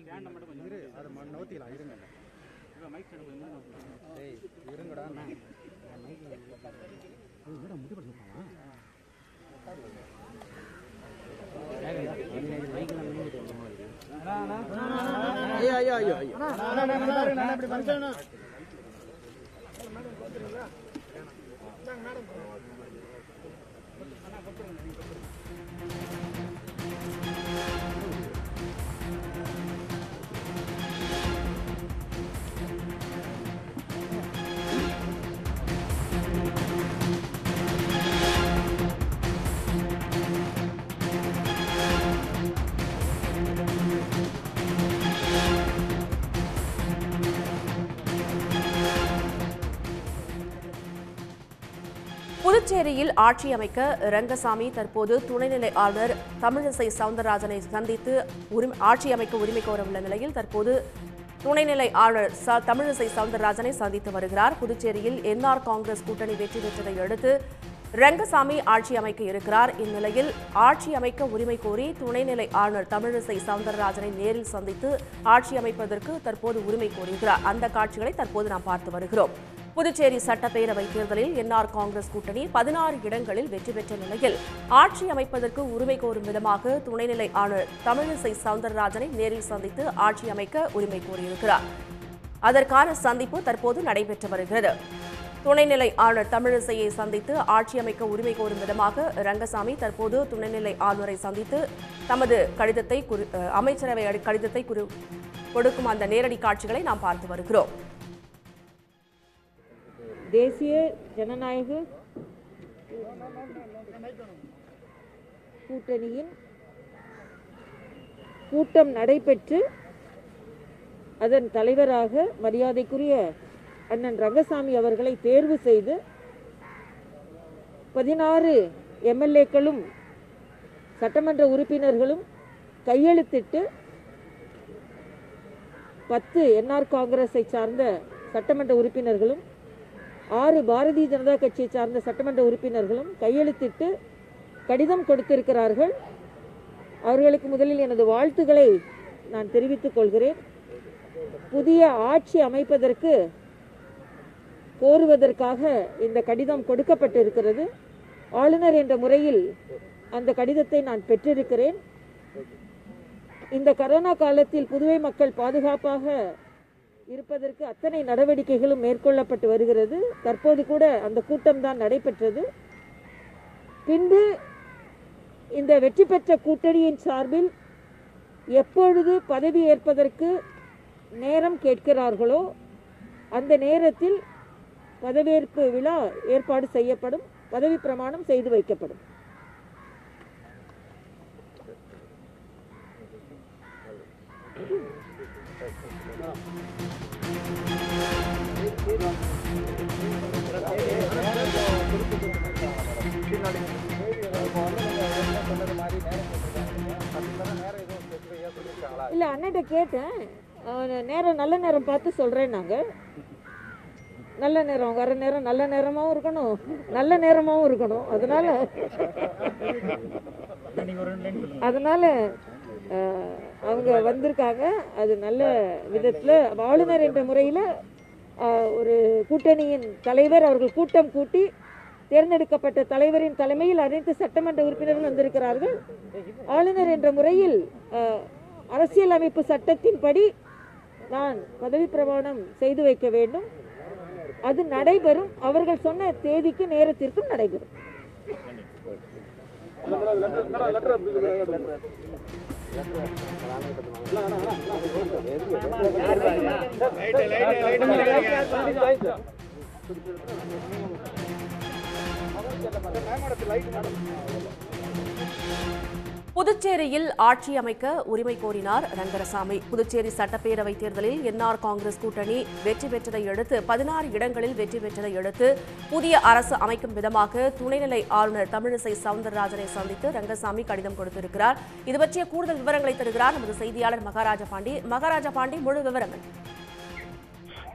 இரு அதை மண் நோத்திக்கலாம் இருங்க ஏய் இருங்கடா நான் என்னடா முடி படிச்சிருக்கான் ஐயோ ஐயோ ஐயோ ஐயோ புதுச்சேரியில் ஆட்சி அமைக்க ரங்கசாமி தற்போது துணைநிலை ஆளுநர் தமிழிசை சவுந்தரராஜனை சந்தித்து உரிமை ஆட்சி அமைக்க உரிமை கோர உள்ள நிலையில் தற்போது துணைநிலை ஆளுநர் ச- தமிழிசை சவுந்தரராஜனை சந்தித்து வருகிறார் புதுச்சேரியில் என்ஆர் காங்கிரஸ் கூட்டணி வெற்றி பெற்றதை அடுத்து ரங்கசாமி ஆட்சி அமைக்க இருக்கிறார் இந்நிலையில் ஆட்சி அமைக்க உரிமை கோரி துணைநிலை ஆளுநர் தமிழிசை சவுந்தரராஜனை நேரில் சந்தித்து ஆட்சி அமைப்பதற்கு தற்போது உரிமை கோருகிறார் அந்த காட்சிகளை தற்போது நாம் பார்த்து வருகிறோம் புதுச்சேரி சட்டப்பேரவை தேர்தலில் என்ஆர் காங்கிரஸ் கூட்டணி பதினாறு இடங்களில் வெற்றி பெற்ற நிலையில் ஆட்சி அமைப்பதற்கு உரிமை கோரும் விதமாக துணைநிலை ஆளுநர் தமிழிசை சவுந்தரராஜனை நேரில் சந்தித்து ஆட்சி அமைக்க உரிமை கோரியிருக்கிறார் அதற்கான சந்திப்பு தற்போது நடைபெற்று வருகிறது துணைநிலை ஆளுநர் தமிழிசையை சந்தித்து ஆட்சி அமைக்க உரிமை கோரும் விதமாக ரங்கசாமி தற்போது துணைநிலை ஆளுநரை சந்தித்து தமது கடிதத்தை குறி- அஹ், அமைச்சரவை அடி- கடிதத்தை குறி- கொடுக்கும் அந்த நேரடி காட்சிகளை நாம் பார்த்து வருகிறோம் தேசிய ஜனநாயக கூட்டணியின் கூட்டம் நடைபெற்று அதன் தலைவராக மரியாதைக்குரிய அண்ணன் ரங்கசாமி அவர்களை தேர்வு செய்து பதினாறு எம்எல்ஏக்களும் சட்டமன்ற உறுப்பினர்களும் கையெழுத்திட்டு பத்து என்ஆர் காங்கிரஸை சார்ந்த சட்டமன்ற உறுப்பினர்களும் ஆறு பாரதிய ஜனதா கட்சியை சார்ந்த சட்டமன்ற உறுப்பினர்களும் கையெழுத்திட்டு கடிதம் கொடுத்திருக்கிறார்கள் அவர்களுக்கு முதலில் எனது வாழ்த்துக்களை நான் தெரிவித்துக் கொள்கிறேன் புதிய ஆட்சி அமைப்பதற்கு கோருவதற்காக இந்த கடிதம் கொடுக்கப்பட்டிருக்கிறது ஆளுநர் என்ற முறையில் அந்த கடிதத்தை நான் பெற்றிருக்கிறேன் இந்த கரோனா காலத்தில் புதுவை மக்கள் பாதுகாப்பாக இருப்பதற்கு அத்தனை நடவடிக்கைகளும் மேற்கொள்ளப்பட்டு வருகிறது தற்போது கூட அந்த கூட்டம் தான் நடைபெற்றது பின்பு இந்த வெற்றி பெற்ற கூட்டணியின் சார்பில் எப்பொழுது பதவி ஏற்பதற்கு நேரம் கேட்கிறார்களோ அந்த நேரத்தில் பதவியேற்பு விழா ஏற்பாடு செய்யப்படும் பதவி பிரமாணம் செய்து வைக்கப்படும் இல்ல அண்ணன்ட்ட கேட்டேன் அவன் நேரம் நல்ல நேரம் பார்த்து சொல்றேன் நாங்க நல்ல நேரம் வர நேரம் நல்ல நேரமாவும் இருக்கணும் நல்ல நேரமாவும் இருக்கணும் அதனால அதனால அஹ், அவங்க வந்திருக்காங்க அது நல்ல விதத்துல ஆளுநர் என்ற முறையில அஹ், ஒரு கூட்டணியின் தலைவர் அவர்கள் கூட்டம் கூட்டி தேர்ந்தெடுக்கப்பட்ட தலைவரின் தலைமையில் அனைத்து சட்டமன்ற உறுப்பினர்கள் வந்திருக்கிறார்கள் ஆளுநர் என்ற முறையில் அஹ், அரசியலமைப்பு சட்டத்தின்படி நான் பதவி பிரமாணம் செய்து வைக்க வேண்டும் அது நடைபெறும் அவர்கள் சொன்ன தேதிக்கு நேரத்திற்கும் நடைபெறும் புதுச்சேரியில் ஆட்சி அமைக்க உரிமை கோரினார் ரங்கரசாமி புதுச்சேரி சட்டப்பேரவை தேர்தலில் என்ஆர் காங்கிரஸ் கூட்டணி வெற்றி பெற்றதை அடுத்து பதினாறு இடங்களில் வெற்றி பெற்றதை அடுத்து புதிய அரசு அமைக்கும் விதமாக துணைநிலை ஆளுநர் தமிழிசை சவுந்தரராஜனை சந்தித்து ரங்கசாமி கடிதம் கொடுத்திருக்கிறார் இது பற்றிய கூடுதல் விவரங்களை தருகிறார் நமது செய்தியாளர் மகாராஜா பாண்டி மகாராஜா பாண்டி முழு விவரம் என்ன?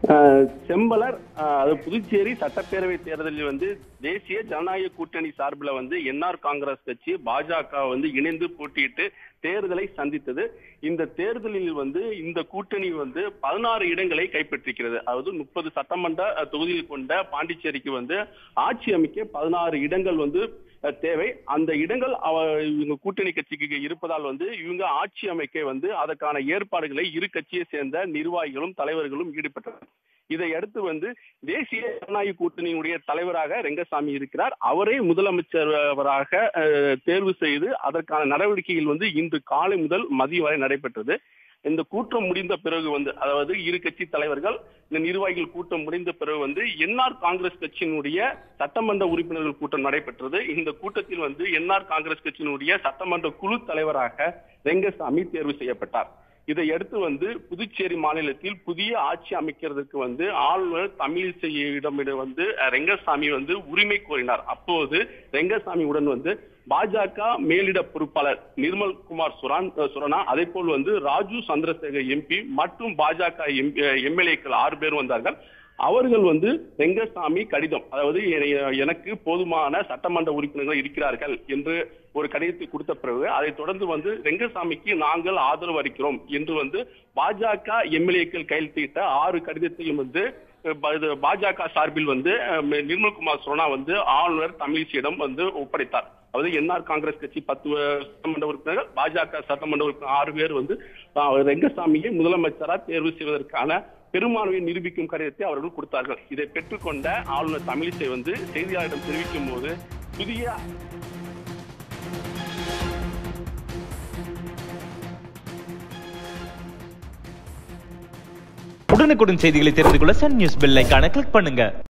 ஆஹ் செம்பலர் ஆஹ் அது புதுச்சேரி சட்டப்பேரவை தேர்தலில் வந்து தேசிய ஜனநாயக கூட்டணி சார்பில் வந்து என்ஆர் காங்கிரஸ் கட்சி பாஜக வந்து இணைந்து போட்டியிட்டு தேர்தலை சந்தித்தது இந்த தேர்தலில் வந்து இந்த கூட்டணி வந்து பதினாறு இடங்களை கைப்பற்றிருக்கிறது அதாவது முப்பது சட்டமன்ற அஹ், தொகுதியில் கொண்ட பாண்டிச்சேரிக்கு வந்து ஆட்சி அமைக்க பதினாறு இடங்கள் வந்து அஹ், தேவை அந்த இடங்கள் அவ- இவங்க கூட்டணி கட்சிக்கு இருப்பதால் வந்து இவங்க ஆட்சி அமைக்க வந்து அதற்கான ஏற்பாடுகளை இரு கட்சியை சேர்ந்த நிர்வாகிகளும் தலைவர்களும் ஈடுபட்டனர் இதை அடுத்து வந்து தேசிய ஜனநாயக கூட்டணியினுடைய தலைவராக ரெங்கசாமி இருக்கிறார் அவரே முதலமைச்சராக அஹ், தேர்வு செய்து அதற்கான நடவடிக்கைகள் வந்து இன்று காலை முதல் மதியம் வரை நடைபெற்றது இந்த கூட்டம் முடிந்த பிறகு வந்து அதாவது இரு கட்சி தலைவர்கள் இந்த நிர்வாகிகள் கூட்டம் முடிந்த பிறகு வந்து என்ஆர் காங்கிரஸ் கட்சியினுடைய சட்டமன்ற உறுப்பினர்கள் கூட்டம் நடைபெற்றது இந்த கூட்டத்தில் வந்து என்ஆர் காங்கிரஸ் கட்சியினுடைய சட்டமன்ற குழு தலைவராக ரெங்கசாமி தேர்வு செய்யப்பட்டார் இதை அடுத்து வந்து புதுச்சேரி மாநிலத்தில் புதிய ஆட்சி அமைக்கிறதுக்கு வந்து ஆளுநர் தமிழிசையிடம் வந்து அஹ், ரெங்கசாமி வந்து உரிமை கோரினார் அப்போது ரெங்கசாமியுடன் வந்து பாஜக மேலிட பொறுப்பாளர் நிர்மல் குமார் சுரான் அஹ், சுரனா அதே போல் வந்து ராஜு சந்திரசேகர் எம்பி மற்றும் பாஜக எம்எல்ஏக்கள் ஆறு பேர் வந்தார்கள் அவர்கள் வந்து ரெங்கசாமி கடிதம் அதாவது எ- எனக்கு போதுமான சட்டமன்ற உறுப்பினர்கள் இருக்கிறார்கள் என்று ஒரு கடிதத்தை கொடுத்த பிறகு அதை தொடர்ந்து வந்து ரெங்கசாமிக்கு நாங்கள் ஆதரவு அளிக்கிறோம் என்று வந்து பாஜக எம்எல்ஏக்கள் கையெழுத்திட்ட ஆறு கடிதத்தையும் வந்து அஹ், ப- இது பாஜக சார்பில் வந்து அஹ், நிர்மல்குமார் சோனா வந்து ஆளுநர் தமிழிசையிடம் வந்து ஒப்படைத்தார் அதாவது என்ஆர் காங்கிரஸ் கட்சி பத்து அஹ், சட்டமன்ற உறுப்பினர்கள் பாஜக சட்டமன்ற உறுப்பினர் ஆறு பேர் வந்து அஹ், ரெங்கசாமியை முதலமைச்சரா தேர்வு செய்வதற்கான பெரும்பான்மையை நிரூபிக்கும் கடிதத்தை அவர்கள் கொடுத்தார்கள் இதை பெற்றுக்கொண்ட ஆளுநர் தமிழிசை வந்து செய்தியாளரிடம் தெரிவிக்கும் போது புதிய உடனுக்குடன் செய்திகளை தெரிந்து கொள்ள சன் நியூஸ் பெல் ஐகானை கிளிக் பண்ணுங்க